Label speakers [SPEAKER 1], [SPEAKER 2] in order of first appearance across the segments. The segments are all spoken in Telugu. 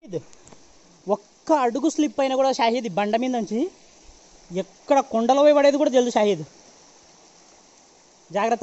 [SPEAKER 1] ఇది ఒక్క అడుగు స్లిప్ అయినా కూడా షాహీద్ ఈ బండ మీద నుంచి ఎక్కడ కొండలో పోయి పడేది కూడా తెలుసు షాహీద్ జాగ్రత్త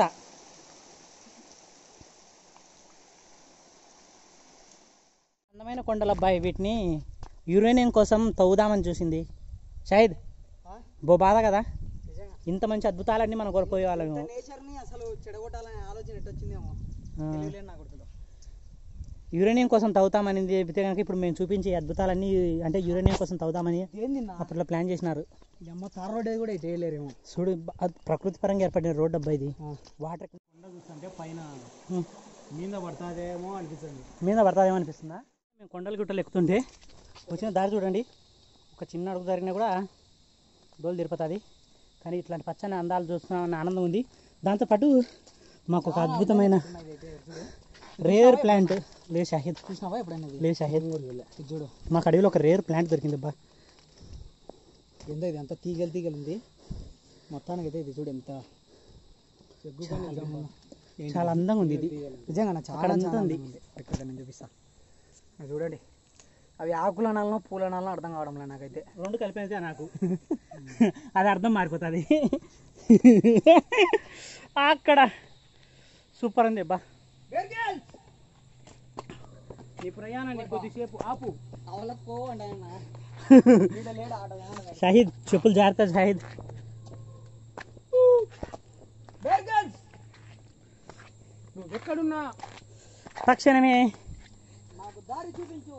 [SPEAKER 1] అందమైన కొండల అబ్బాయి వీటిని యురేనియం కోసం తవ్వుదామని చూసింది షాహిద్ బో బాధ కదా
[SPEAKER 2] నిజంగా
[SPEAKER 1] ఇంత మంచి అద్భుతాలన్నీ మనం కోల్పోయే వాళ్ళము
[SPEAKER 2] నేచర్ ని అసలు చెడగొట్టాలనే ఆలోచన ఎట్టు వచ్చిందేమో
[SPEAKER 1] ఆ.
[SPEAKER 2] తెలియలేదు నాకు అసలు
[SPEAKER 1] యురేనియం కోసం తవ్వుతామని చెబితే కనుక ఇప్పుడు మేము చూపించే అద్భుతాలన్నీ అంటే యురేనియం కోసం తవ్వుతామని
[SPEAKER 2] ఏంది
[SPEAKER 1] అప్పట్లో ప్లాన్ చేసినారు
[SPEAKER 2] ఈ అమ్మ తార్ రోడ్ కూడా ఇటు వేయలేరేమో
[SPEAKER 1] చూడు బ- అది ప్రకృతి పరంగా ఏర్పడిన రోడ్ అబ్బా ఇది వాటర్
[SPEAKER 2] కొండ చూస్తుంటే పైన మీద పడుతుందేమో అనిపిస్తుంది
[SPEAKER 1] మీద పడతాదేమో అనిపిస్తుందా మేము కొండలు గుట్టలు ఎక్కుతుంటే వచ్చిన దారి చూడండి ఒక చిన్న అడుగు జరిగినా కూడా డోలు తిరుపతుంది కానీ ఇట్లాంటి పచ్చని అందాలు చూస్తున్నామన్న ఆనందం ఉంది దాంతోపాటు మాకు ఒక అద్భుతమైన రేర్ ప్లాంట్ లేదు షాహిద్
[SPEAKER 2] చూసినావా ఎప్పుడైనా ఇది?
[SPEAKER 1] లేదు షాహిద్
[SPEAKER 2] ఇది చూడు
[SPEAKER 1] మాకు అడవిలో ఒక రేర్ ప్లాంట్ దొరికింది అబ్బా
[SPEAKER 2] ఏందో ఇది అంత తీగలు తీగలు ఉంది మొత్తానికి అయితే ఇది చూడు ఎంత ఎగ్గుకొని నిజంగా. ఏంటి?
[SPEAKER 1] చాలా అందంగా ఉంది ఇది
[SPEAKER 2] నిజంగా నా చాలా
[SPEAKER 1] అక్కడ అంతా
[SPEAKER 2] చాలా
[SPEAKER 1] ఉంది.
[SPEAKER 2] అందంగా ఉంది ఇక్కడ నేను చూపిస్తా అది చూడండి అవి ఆకుల నాలనో పూల నాలనో అర్థం కావడం లేదు నాకైతే
[SPEAKER 1] రెండు కలిపితే నాకు అది అర్థం మారిపోతుంది అక్కడ సూపర్ ఉంది అబ్బా
[SPEAKER 2] ఈ ప్రయాణాన్ని కొద్దిసేపు ఆపు అవలకు అంటే లేడు ఆట
[SPEAKER 1] షాహిద్ చెప్పులు జాగ్రత్త షాహిద్
[SPEAKER 2] నువ్వు ఎక్కడున్నా
[SPEAKER 1] తక్షణమే
[SPEAKER 2] మాకు దారి చూపించు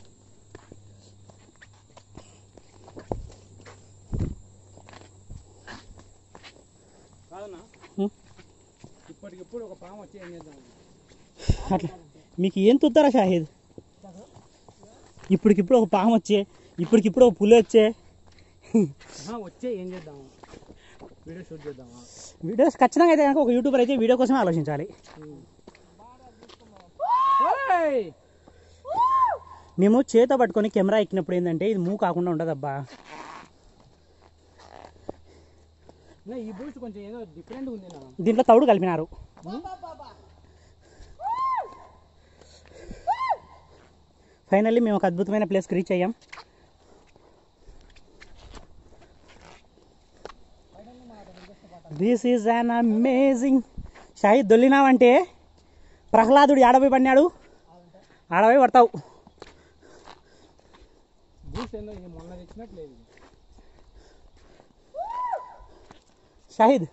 [SPEAKER 2] కాదన్నా
[SPEAKER 1] హ్మ్.
[SPEAKER 2] ఇప్పటికిప్పుడు ఒక పాము వచ్చి ఏం చేద్దాం
[SPEAKER 1] అట్లా మీకు ఏం తుత్తారా షాహిద్ ఇప్పటికిప్పుడు ఒక పాము వచ్చే ఇప్పటికిప్పుడు ఒక పులి వచ్చే
[SPEAKER 2] ఆహా, వచ్చే ఏం చేద్దాం వీడియో షూట్ చేద్దామా
[SPEAKER 1] వీడియోస్ ఖచ్చితంగా అయితే కనుక ఒక యూట్యూబర్ అయితే వీడియో కోసమే ఆలోచించాలి
[SPEAKER 2] ఓయ్!
[SPEAKER 1] మేము చేత పట్టుకొని కెమెరా ఎక్కినప్పుడు ఏంటంటే ఇది మూవ్ కాకుండా ఉండదబ్బా
[SPEAKER 2] నా ఈ బూస్ట్ కొంచెం ఏదో డిఫరెంట్ ఉంది నా
[SPEAKER 1] దీంట్లో తౌడు కలిపినారు ఫైనల్లీ మేము ఒక అద్భుతమైన ప్లేస్కి రీచ్ అయ్యాం దిస్ ఈజ్ అన్ అమేజింగ్ షాహిద్ దొల్లినావంటే ప్రహ్లాదుడు ఆడపోయి పడినాడు ఆడపోయి పడతావు
[SPEAKER 2] బూస్ట్ ఏందో ఇది మొన్న తెచ్చినట్లేదు
[SPEAKER 1] షాహిద్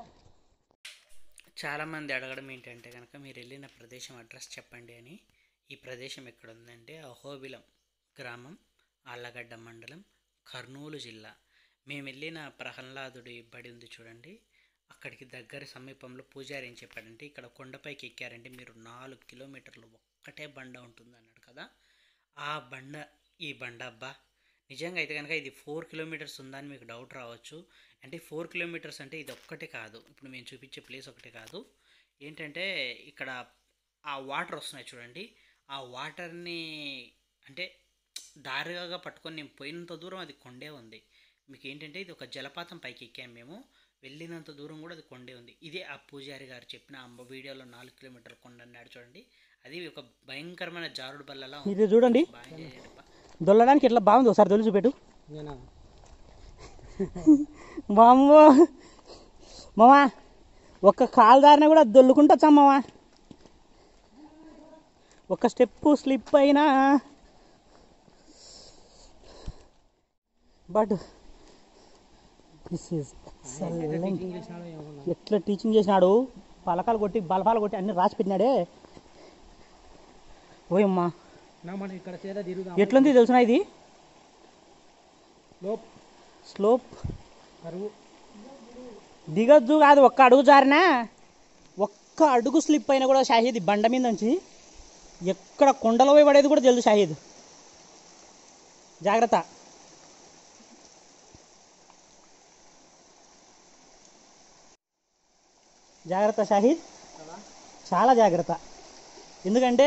[SPEAKER 1] చాలామంది అడగడం ఏంటంటే కనుక మీరు వెళ్ళిన ప్రదేశం అడ్రస్ చెప్పండి అని ఈ ప్రదేశం ఎక్కడ ఉందంటే అహోబిలం గ్రామం ఆళ్ళగడ్డ మండలం కర్నూలు జిల్లా మేము వెళ్ళిన ప్రహ్లాదుడి బడి ఉంది చూడండి అక్కడికి దగ్గర సమీపంలో పూజారి ఏం చెప్పాడంటే ఇక్కడ కొండపైకి ఎక్కారంటే మీరు నాలుగు కిలోమీటర్లు ఒక్కటే బండ ఉంటుంది అన్నాడు కదా ఆ బండ ఈ బండ అబ్బా నిజంగా అయితే కనుక ఇది ఫోర్ కిలోమీటర్స్ ఉందని మీకు డౌట్ రావచ్చు అంటే ఫోర్ కిలోమీటర్స్ అంటే ఇది ఒక్కటే కాదు ఇప్పుడు మేము చూపించే ప్లేస్ ఒకటే కాదు ఏంటంటే ఇక్కడ ఆ వాటర్ వస్తున్నాయి చూడండి ఆ వాటర్ని అంటే దారిగా పట్టుకొని నేను పోయినంత దూరం అది కొండే ఉంది మీకు ఏంటంటే ఇది ఒక జలపాతం పైకి ఎక్కాము మేము వెళ్ళినంత దూరం కూడా అది కొండే ఉంది ఇదే ఆ పూజారి గారు చెప్పిన ఆ వీడియోలో నాలుగు కిలోమీటర్ల కొండ అన్నాడు చూడండి అది ఒక భయంకరమైన జారుడు బల్లలా ఉంది.
[SPEAKER 3] ఇది చూడండి
[SPEAKER 1] బాగా చేశాడప్పా.
[SPEAKER 3] దొల్లడానికి ఎట్లా బాగుంది ఒకసారి దొల్లి చూపెట్టు
[SPEAKER 2] నేనా
[SPEAKER 3] మామో మామా ఒక్క కాలు దారిన కూడా దొల్లుకుంటా మామా ఒక స్టెప్ స్లిప్ అయినా బట్ దిస్ ఈస్ ఎక్సలెంట్
[SPEAKER 2] చేసినాడో ఏమో
[SPEAKER 3] ఎట్లా టీచింగ్ చేసినాడు పలకాలు కొట్టి బలపాలు కొట్టి అన్ని రాసి పెట్టినాడే ఓయమ్మా
[SPEAKER 2] నా మనం ఇక్కడ చేత తిరుగుదాం
[SPEAKER 3] ఎట్లుంది తెలుసునా ఇది
[SPEAKER 2] లోప్
[SPEAKER 3] స్లోప్
[SPEAKER 2] కరువు
[SPEAKER 3] దిగొద్దు కాదు ఒక్క అడుగు జారినా ఒక్క అడుగు స్లిప్ అయినా కూడా షాహీద్ ఈ బండ మీద నుంచి ఎక్కడ కొండలో పోయి పడేది కూడా తెలుసు షాహీద్ జాగ్రత్త జాగ్రత్త షాహీద్ చాలా జాగ్రత్త ఎందుకంటే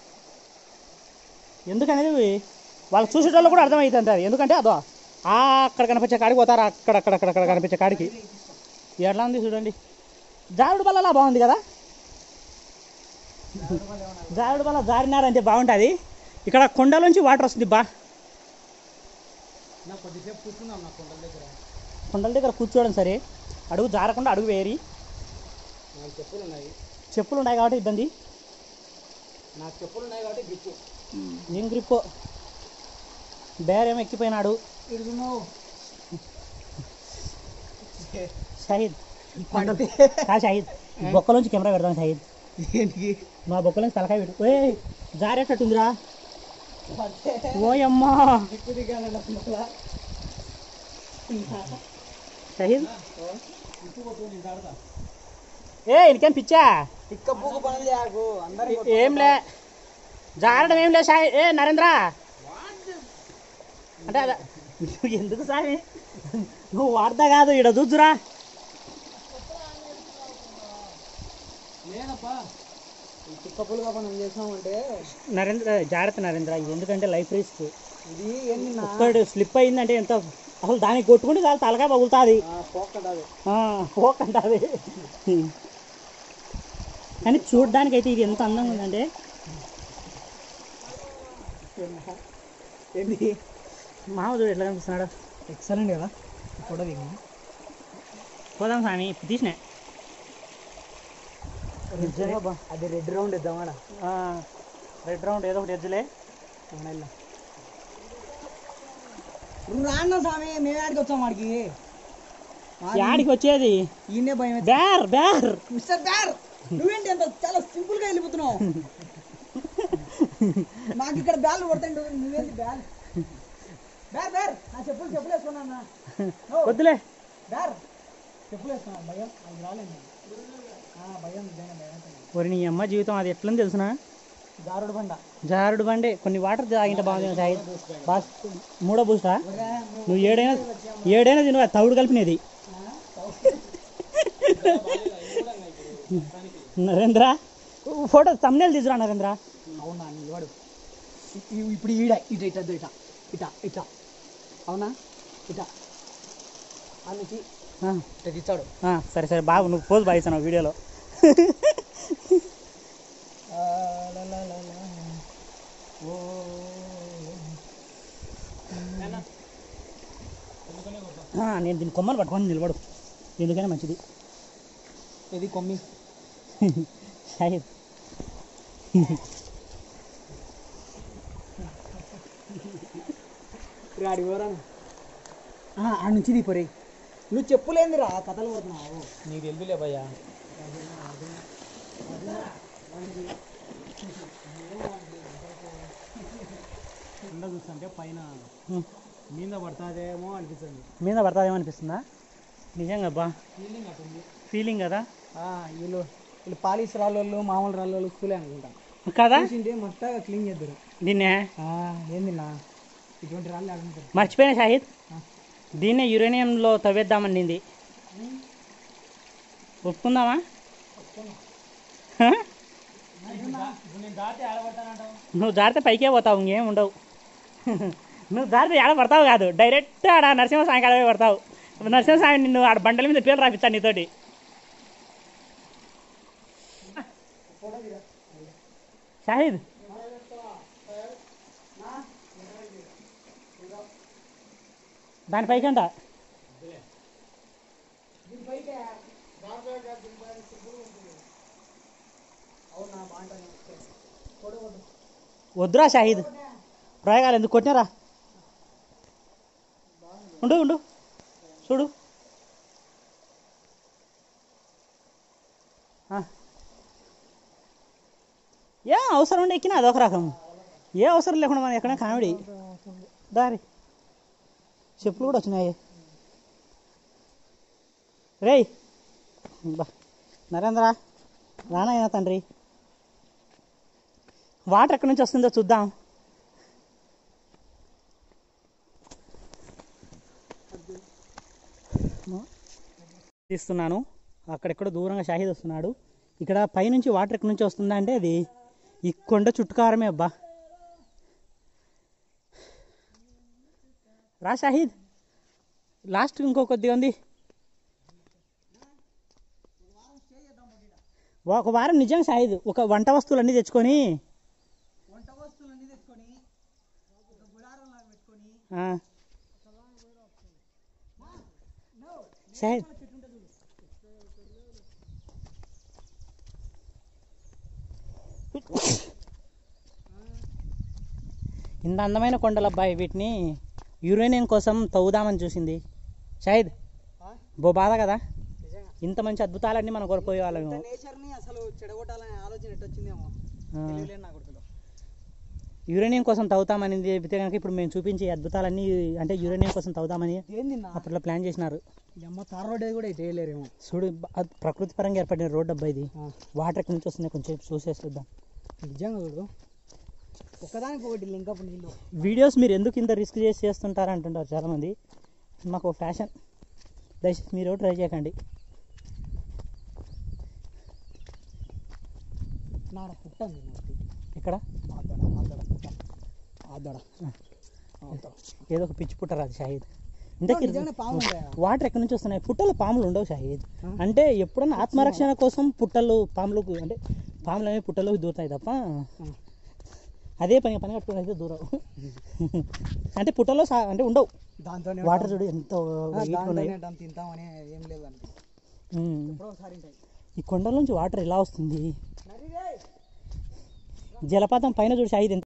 [SPEAKER 3] ఎందుకనేది వాళ్ళు చూసేటోళ్ళు కూడా అర్థమవుతుంది అది ఎందుకంటే అదో ఆ అక్కడ కనిపించే కాడికి పోతారు అక్కడ అక్కడ అక్కడ అక్కడ కనిపించే కాడికి ఎట్లా ఉంది చూడండి జారుడు బల్లలా బాగుంది కదా జారుడు బల్ల జారినారంటే బాగుంటుంది ఇక్కడ కొండలోంచి వాటర్ వస్తుంది బా
[SPEAKER 2] నా కొద్దిసేపు కూర్చున్నాం నా కొండల దగ్గర
[SPEAKER 3] కొండల దగ్గర కూర్చోవడం సరే అడుగు జారకుండా అడుగు వేరి
[SPEAKER 2] నాకు చెప్పులు ఉన్నాయి
[SPEAKER 3] చెప్పులు ఉన్నాయి కాబట్టి ఇబ్బంది
[SPEAKER 2] నాకు చెప్పులు ఉన్నాయి కాబట్టి గ్రిప్పు
[SPEAKER 3] ఏం గ్రిప్ బేరేమో ఎక్కిపోయినాడు
[SPEAKER 2] ఇడుగున్నావు
[SPEAKER 3] షాహిద్ కా షాహిద్ బొక్కలోంచి కెమెరా పెడదాం షాహిద్
[SPEAKER 2] దేనికి
[SPEAKER 3] మా బొక్కలోంచి తలకాయ పెట్టు ఏ జారేటట్టుందిరా ఓయమ్మా
[SPEAKER 2] దిక్కు దిగాను
[SPEAKER 3] షాహిద్ ఏ ఇనికేం పిచ్చా
[SPEAKER 2] తిక్క పూకు పనులు చేయకు అందరి
[SPEAKER 3] ఏంలే జారడం ఏం లే సాయి ఏ నరేంద్ర అంటే అద నువ్వు ఎందుకు సాయి నువ్వు వాడతా కాదు ఇక్కడ చూద్దురా
[SPEAKER 2] లేదప్పా ఈ తిక్క పులుగా పనులు చేసామంటే
[SPEAKER 3] నరేంద్ర జాగ్రత్త నరేంద్ర ఇది ఎందుకంటే లైఫ్ రిస్క్
[SPEAKER 2] ఇది ఏంది నా
[SPEAKER 3] ఒక్కడు స్లిప్ అయిందంటే ఎంత అసలు దానికి కొట్టుకుంటే చాలు తలకాయ పగులుతుంది
[SPEAKER 2] పోక్కడాదు
[SPEAKER 3] పోకంటుంది కానీ చూడడానికి అయితే ఇది ఎంత అందంగా ఉందంటే
[SPEAKER 2] ఏంది
[SPEAKER 3] మామ చూడు ఎట్లా కనిపిస్తున్నాడు
[SPEAKER 2] ఎక్సలెంట్ కదా ఫోటో దిగి
[SPEAKER 3] పోదాం స్వామి తీసినా నిజంగా బా
[SPEAKER 2] అది రెడ్ రౌండ్ ఇద్దామాడ
[SPEAKER 3] రెడ్ రౌండ్ ఏదో ఒకటి ఎద్దులే
[SPEAKER 2] రాన్న స్వామి మేము ఆడికి వచ్చాం వాడికి
[SPEAKER 3] యాడికి వచ్చేది
[SPEAKER 2] ఈయనే భయం
[SPEAKER 3] బ్యార్ బ్యార్
[SPEAKER 2] మిస్టర్ బ్యార్ నువ్వేంటి అంత చాలా సింపుల్ గా వెళ్ళిపోతున్నావు మాకు ఇక్కడ బ్యాల్ కొడతాయి నువ్వు- నువ్వేంటి బ్యాల్ బ్యార్ బ్యార్ నా చెప్పులు చెప్పులు వేసుకున్నా
[SPEAKER 3] వద్దులే
[SPEAKER 2] బ్యార్ చెప్పులు వేసుకున్నా భయం అది రాలేదు ఆ, భయం నిజంగా భయం అవుతుంది.
[SPEAKER 3] ఒరి నీ అమ్మ జీవితం అది ఎట్లని తెలుసునా
[SPEAKER 2] జారుడు బండ
[SPEAKER 3] జారుడు బండే కొన్ని వాటర్ తాగింటే బాగుంది సాయి బాస్ మూడో బూస్టా నువ్వు ఏడైనా ఏడైనా తిను అది తవుడు కలిపినది నరేంద్ర ఫోటో తమ్నేలు తీసురా నరేంద్ర
[SPEAKER 2] అవునా నిలబడు ఇ- ఇ- ఇప్పుడు ఈడ ఇట ఇట ఇట ఇట ఇట అవునా ఇట ఆ నుంచి
[SPEAKER 3] ఆ,
[SPEAKER 2] ఇట తీస్తాడు
[SPEAKER 3] ఆ, సరే సరే బాబు నువ్వు పోజ్ బాగిస్తాను వీడియోలో ఆ, నేను దీన్ని కొమ్మలు పట్టుకొని నిలబడు ఎందుకైనా మంచిది
[SPEAKER 2] ఇది కొమ్మి
[SPEAKER 3] షాహిద్
[SPEAKER 2] రాడి పోరాను ఆ నుంచి దీపరే నువ్వు చెప్పులేందిరా కథలు పడుతున్నావు
[SPEAKER 3] నీకు తెలుదులే భయ్యా
[SPEAKER 2] కింద చూస్తుంటే పైన మీద పడుతుందేమో అనిపిస్తుంది
[SPEAKER 3] మీద పడతాదేమో అనిపిస్తుందా నిజంగా బా
[SPEAKER 2] ఫీలింగ్ అటుంది
[SPEAKER 3] ఫీలింగ్ కదా
[SPEAKER 2] వీళ్ళు వీళ్ళు పాలిష్ రాళ్ళు మామూలు రాళ్ళు స్కూలే అనుకుంటా
[SPEAKER 3] కదా
[SPEAKER 2] చూసింటే మొత్తగా క్లీన్ చేద్దరు
[SPEAKER 3] దీన్నే
[SPEAKER 2] ఏంది నా ఇటువంటి రాళ్ళు ఆడుకుంటారు
[SPEAKER 3] మర్చిపోయినా షాహిద్ దీన్నే యురేనియంలో తవ్వేద్దామనింది ఒప్పుకుందామా హ? నువ్వు జారితే పైకే పోతావు ఇంకేం ఉండవు నువ్వు జారితే ఆడ పడతావు కాదు డైరెక్ట్ ఆడ నరసింహస్వామి కాడ పోయి పడతావు నరసింహస్వామి నిన్ను ఆడ బండల మీద పేరు రాపిస్తాను నీతోటి షాహిద్ దాని పైకంట వద్దురా షాహిద్ ప్రయోగాలు ఎందుకు కొట్టినారా ఉండు ఉండు చూడు ఆ. ఏ అవసరం ఉండి ఎక్కినా అదొక రకం ఏ అవసరం లేకుండా మనం ఎక్కడ కామెడీ దారి చెప్పులు కూడా వచ్చినాయి రేయ్ బా నరేంద్ర రానయ్యా తండ్రి వాటర్ ఎక్కడి నుంచి వస్తుందో చూద్దాం తీస్తున్నాను అక్కడెక్కడ దూరంగా షాహిద్ వస్తున్నాడు ఇక్కడ పైనుంచి వాటర్ ఎక్కడి నుంచి వస్తుందా అంటే అది ఈ కొండ చుట్టుకారమే అబ్బా రా షాహిద్ లాస్ట్ ఇంకో కొద్దిగా ఉంది ఒక వారం నిజంగా షాహిద్ ఒక వంట వస్తువులు అన్నీ తెచ్చుకొని
[SPEAKER 2] వంట వస్తువులన్నీ తెచ్చుకొని
[SPEAKER 3] ఆ. షాహిద్ ఇంత అందమైన కొండలు అబ్బాయి వీటిని యురేనియం కోసం తవ్వుదామని చూసింది షాహిద్ బో బాధ కదా
[SPEAKER 2] నిజంగా
[SPEAKER 3] ఇంత మంచి అద్భుతాలన్నీ మనం కోల్పోయే వాళ్ళము
[SPEAKER 2] నేచర్ని అసలు చెడగొట్టాలనే ఆలోచన ఎట్టు వచ్చిందేమో
[SPEAKER 3] ఆ.
[SPEAKER 2] తెలియలేదు నా కొడుకులో
[SPEAKER 3] యురేనియం కోసం తవ్వుతామని చెబితే కనుక ఇప్పుడు మేము చూపించే అద్భుతాలన్నీ అంటే యురేనియం కోసం తవ్వుతామని
[SPEAKER 2] ఏంది నా
[SPEAKER 3] అప్పట్లో ప్లాన్ చేసినారు
[SPEAKER 2] ఈ అమ్మ తార్ రోడ్ కూడా ఇటు వేయలేరేమో
[SPEAKER 3] చూడు బ- అది ప్రకృతి పరంగా ఏర్పడిన రోడ్ అబ్బాయి ఇది
[SPEAKER 2] ఆ.
[SPEAKER 3] వాటర్ ఎక్కడి నుంచి వస్తున్నాయి కొంచెం చూసేస్తుందాం
[SPEAKER 2] నిజంగా చూడు ఒక్కదానికి ఒకటి లింకప్ నీళ్ళు
[SPEAKER 3] వీడియోస్ మీరు ఎందుకు ఇంత రిస్క్ చేసి చేస్తుంటారు అంటుంటారు చాలామంది మాకు ఫ్యాషన్ దయచేసి మీరు ట్రై చేయకండి
[SPEAKER 2] నాడ పుట్ట ఉంది నాకు
[SPEAKER 3] ఇక్కడ
[SPEAKER 2] ఆదడ ఆదడ పుట్ట ఆదడ ఆదడ.
[SPEAKER 3] ఏదో ఒక పిచ్చి పుట్టరాదు షాహిద్ ఇంతకీ
[SPEAKER 2] నిజంగానే పాము ఉంటాయా
[SPEAKER 3] వాటర్ ఎక్కడి నుంచి వస్తున్నాయి పుట్టలు పాములు ఉండవు షాహిద్
[SPEAKER 2] ఆ?
[SPEAKER 3] అంటే ఎప్పుడన్నా ఆత్మరక్షణ కోసం పుట్టలు పాములకు అంటే పాములు అనేవి పుట్టలోకి దూరుతాయి తప్ప
[SPEAKER 2] ఆ.
[SPEAKER 3] అదే పని పని కట్టుకుని అయితే దూరం అంటే పుట్టలో సా- అంటే ఉండవు
[SPEAKER 2] దాంతోనే
[SPEAKER 3] వాటర్ చూడు ఎంత వెయిట్ ఉన్నాయి
[SPEAKER 2] దాంతోనే దాన్ని తింటామని ఏం లేదు అంటే
[SPEAKER 3] ఉమ్.
[SPEAKER 2] ఎప్పుడో ఒకసారి ఉంటాయి
[SPEAKER 3] ఈ కొండల నుంచి వాటర్ ఎలా వస్తుంది
[SPEAKER 2] నరి రే
[SPEAKER 3] జలపాతం పైన చూడు షాహిద్ ఎంత